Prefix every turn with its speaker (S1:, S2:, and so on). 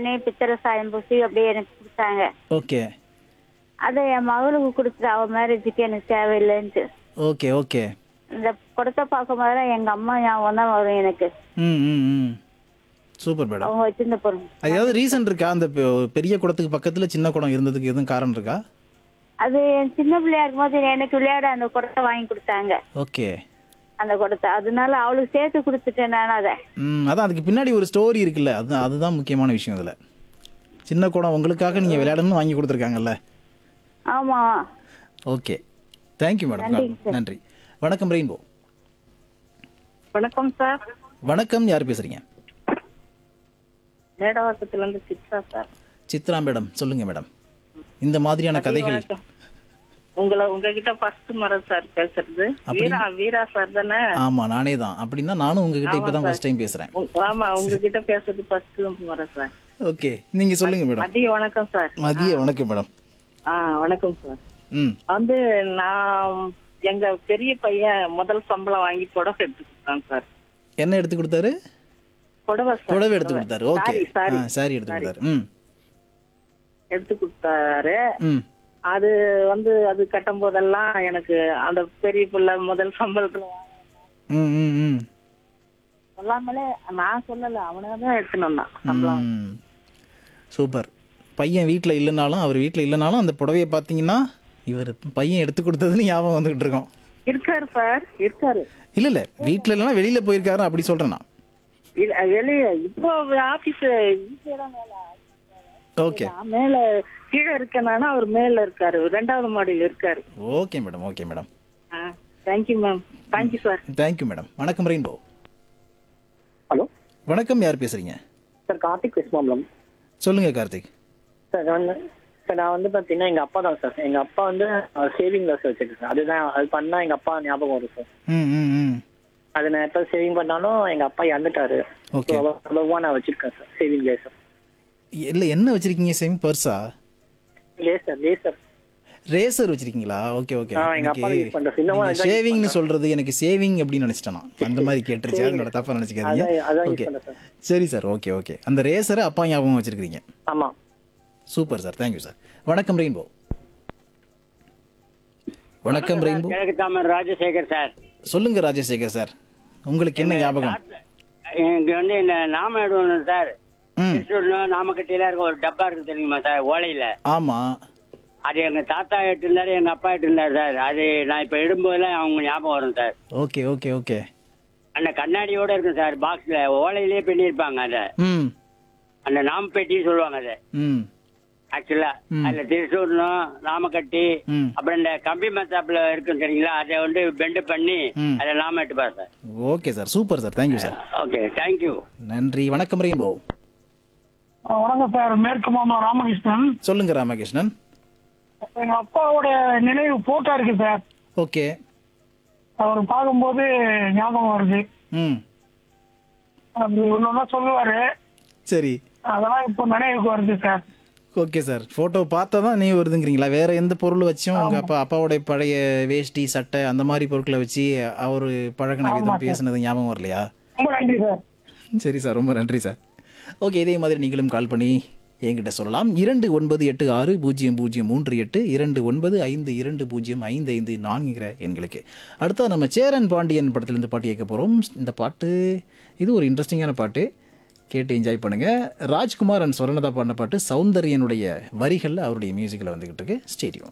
S1: பண்ணி பித்தளை சாயம் பூசி அப்படியே எனக்கு கொடுத்தாங்க
S2: ஓகே
S1: அதை என் மகளுக்கு கொடுத்துட்டு அவ மேரேஜுக்கு எனக்கு தேவையில்லைன்ட்டு
S2: ஓகே ஓகே
S1: இந்த குடத்தை பார்க்கும் போதெல்லாம் எங்க அம்மா ஞாபகம் தான் வரும் எனக்கு
S2: ம் ம் ம் சூப்பர் மேடம்
S1: அவங்க வச்சிருந்த பொருள்
S2: அது ஏதாவது ரீசன் இருக்கா அந்த பெ- பெரிய குடத்துக்கு பக்கத்துல சின்ன குடம் இருந்ததுக்கு எதுவும் காரணம் இருக்கா
S1: அது என் சின்ன பிள்ளையா இருக்கும்போது எனக்கு விளையாட அந்த குடத்தை வாங்கி கொடுத்தாங்க
S2: ஓகே
S1: அந்த குடத்தை அதனால அவளுக்கு சேர்த்து கொடுத்துட்டேன் நான் அதை
S2: ம் அதான் அதுக்கு பின்னாடி ஒரு ஸ்டோரி இருக்குல்ல அதுதான் அதுதான் முக்கியமான விஷயம் இதில் சின்ன குடம் உங்களுக்காக நீங்கள் விளையாடணும்னு வாங்கி கொடுத்துருக்காங்கல்ல
S1: ஆமா
S2: ஓகே தேங்க்யூ மேடம் நன்றி வணக்கம் ரெயின்போ
S3: வணக்கம் சார்
S2: வணக்கம் யார் பேசுறீங்க
S3: மேடவாக்கத்துல இருந்து சித்ரா சார்
S2: சித்ரா மேடம் சொல்லுங்க மேடம் இந்த மாதிரியான கதைகள்
S3: உங்களை உங்ககிட்ட ஃபர்ஸ்ட் முறை சார் பேசுறது வீரா வீரா சார் தானே
S2: ஆமா நானே தான் அப்படின்னா நானும் உங்ககிட்ட இப்பதான் ஃபர்ஸ்ட் டைம் பேசுறேன்
S3: உங்க- ஆமா உங்ககிட்ட பேசுறது ஃபர்ஸ்ட் முறை சார்
S2: ஓகே நீங்க சொல்லுங்க மேடம்
S3: மதிய வணக்கம் சார்
S2: மதிய வணக்கம் மேடம்
S3: ஆ வணக்கம் சார்
S2: ம்
S3: வந்து நான் எங்க பெரிய பையன் முதல் சம்பளம் வாங்கி புடவை எடுத்து கொடுத்தான் சார்
S2: என்ன எடுத்து கொடுத்தாரு
S3: புடவை சார்
S2: புடவை எடுத்து கொடுத்தாரு ஓகே
S3: சாரி, சாரி.
S2: ஆ சாரி எடுத்து கொடுத்தாரு ம்
S3: எடுத்து கொடுத்தாரு
S2: ம்
S3: அது வந்து அது கட்டும் போதெல்லாம் எனக்கு அந்த பெரிய பிள்ளை முதல் சம்பளத்துல வாங்கின
S2: ம் ம் ம்
S3: சொல்லாமலே நான் சொல்லல அவனே தான் எடுத்துன்னு வந்தான் சம்பளம்
S2: ம். சூப்பர் பையன் வீட்டில் இல்லைனாலும் அவர் வீட்டில் இல்லைனாலும் அந்த புடவையை பார்த்தீங்கன்னா இவர் பையன் எடுத்து கொடுத்ததுன்னு ஞாபகம் வந்துகிட்டு இருக்கோம்
S3: இருக்காரு சார் இருக்காரு
S2: இல்லை இல்லை வீட்டில் இல்லைனா வெளியில் போயிருக்காரு அப்படி சொல்கிறேன் நான்
S3: இல்ல, வெளிய இப்போ ஆபீஸ் வீட்டுலதான் வேலை
S2: ஓகே
S3: நான் மேல கீழே இருக்கேன் அவர் மேல இருக்காரு ரெண்டாவது மாடியில் இருக்காரு
S2: okay madam okay madam
S3: thank you ma'am thank you sir
S2: thank you madam வணக்கம் ரெயின்போ
S4: ஹலோ
S2: வணக்கம் யார் பேசுகிறீங்க
S4: சார் கார்த்திக் வெஸ்மாம்பலம்
S2: சொல்லுங்கள் கார்த்திக்
S4: சார் நான் வந்து சார் நான் வந்து பார்த்தீங்கன்னா எங்கள் அப்பா தான் சார் எங்கள் அப்பா வந்து சேவிங் லாஸ் வச்சிருக்கு சார் அதுதான் அது பண்ணால் எங்கள் அப்பா ஞாபகம் வரும் சார்
S2: ம் ம் ம்
S4: அது நான் எப்போ சேவிங் பண்ணாலும் எங்கள் அப்பா இறந்துட்டாரு
S2: Okay.
S4: அவ்வளோவா நான் வச்சிருக்கேன் சார் சேவிங் லேசர்
S2: இல்லை என்ன வச்சுருக்கீங்க சேம் பர்ஸா
S4: லேசர் லேசர்
S2: ரேசர் வச்சிருக்கீங்களா ஓகே ஓகே
S4: ஆ, எங்க அப்பா use பண்ற சின்னமா இதான் use
S2: ஷேவிங்னு சொல்றது எனக்கு சேவிங் அப்படின்னு நினைச்சிட்டேன் நான். அந்த மாதிரி கேட்டுருச்சு அதனோட தப்பா நினைச்சுக்காதீங்க
S4: அதான் அதான் யூஸ்
S2: ஓகே
S4: பண்ணேன் சார்
S2: சரி சார் ஓகே ஓகே அந்த ரேசரை அப்பா ஞாபகம் வச்சிருக்கீங்க
S4: ஆமாம்
S2: சூப்பர் சார் தேங்க்யூ சார் வணக்கம் ரெயின்போ வணக்கம் ரெயின்போ
S5: கிழக்கு தாமர் ராஜசேகர் சார்
S2: சொல்லுங்க ராஜசேகர் சார் உங்களுக்கு என்ன ஞாபகம்
S5: இங்க வந்து இந்த நாமேடு ஒன்று சார்
S2: ம்
S5: திருச்சூர்ல நாமக்கட்டில இருக்க ஒரு டப்பா இருக்கு தெரியுமா சார் ஓலையில
S2: ஆமா
S5: அது எங்க தாத்தா எட்டு இருந்தாரு எங்க அப்பா எட்டு இருந்தாரு சார் அது நான் இப்ப இடும்போதெல்லாம் அவங்க ஞாபகம் வரும் சார்
S2: ஓகே ஓகே ஓகே
S5: அந்த கண்ணாடியோட இருக்கும் சார் பாக்ஸ்ல ஓலையிலேயே பண்ணியிருப்பாங்க அதை
S2: ம்
S5: அந்த நாம பெட்டி சொல்லுவாங்க அதை
S2: ம்
S5: ஆக்சுவலா அதுல திருச்சூர்ணும் நாமக்கட்டி
S2: ம்.
S5: அப்புறம் இந்த கம்பி மத்தாப்புல இருக்கும் சரிங்களா அதை வந்து பெண்ட் பண்ணி
S2: ம்.
S5: அதை நாம எட்டுப்பா sir
S2: okay sir super sir thank you sir
S5: okay thank you
S2: நன்றி வணக்கம் ரெயின்போ
S6: வணக்கம் சார் மேற்கு மாமா ராமகிருஷ்ணன்
S2: சொல்லுங்க ராமகிருஷ்ணன்
S6: எங்க அப்பாவோட நினைவு போட்டோ இருக்கு சார்
S2: ஓகே
S6: அவர் பார்க்கும்போது ஞாபகம் வருது
S2: ம்
S6: அப்படி ஒன்னொன்னா சொல்லுவாரு
S2: சரி
S6: அதெல்லாம் இப்போ நினைவுக்கு வருது சார்
S2: ஓகே சார் ஃபோட்டோ பார்த்தா தான் நீ வருதுங்கிறீங்களா வேற எந்த பொருள் வச்சும் உங்க அப்பா அப்பாவோட பழைய வேஷ்டி சட்டை அந்த மாதிரி பொருட்களை வச்சு அவர் பழகின விதம் பேசுனது ஞாபகம் வரலையா
S6: ரொம்ப நன்றி சார்
S2: சரி சார் ரொம்ப நன்றி சார் ஓகே இதே மாதிரி நீங்களும் கால் பண்ணி என்கிட்ட சொல்லலாம் இரண்டு ஒன்பது எட்டு ஆறு பூஜ்ஜியம் பூஜ்ஜியம் மூன்று எட்டு இரண்டு ஒன்பது ஐந்து இரண்டு பூஜ்ஜியம் ஐந்து ஐந்து நான்குங்கிற எண்களுக்கு அடுத்தது நம்ம சேரன் பாண்டியன் படத்துலேருந்து பாட்டு கேட்க போகிறோம் இந்த பாட்டு இது ஒரு இன்ட்ரெஸ்டிங்கான பாட்டு கேட்டு என்ஜாய் பண்ணுங்கள் ராஜ்குமார் அண்ட் சொர்ணதா பாடின பாட்டு சௌந்தர்யனுடைய வரிகளில் அவருடைய மியூசிக்கில் வந்துக்கிட்டு இருக்கு ஸ்டேடியம்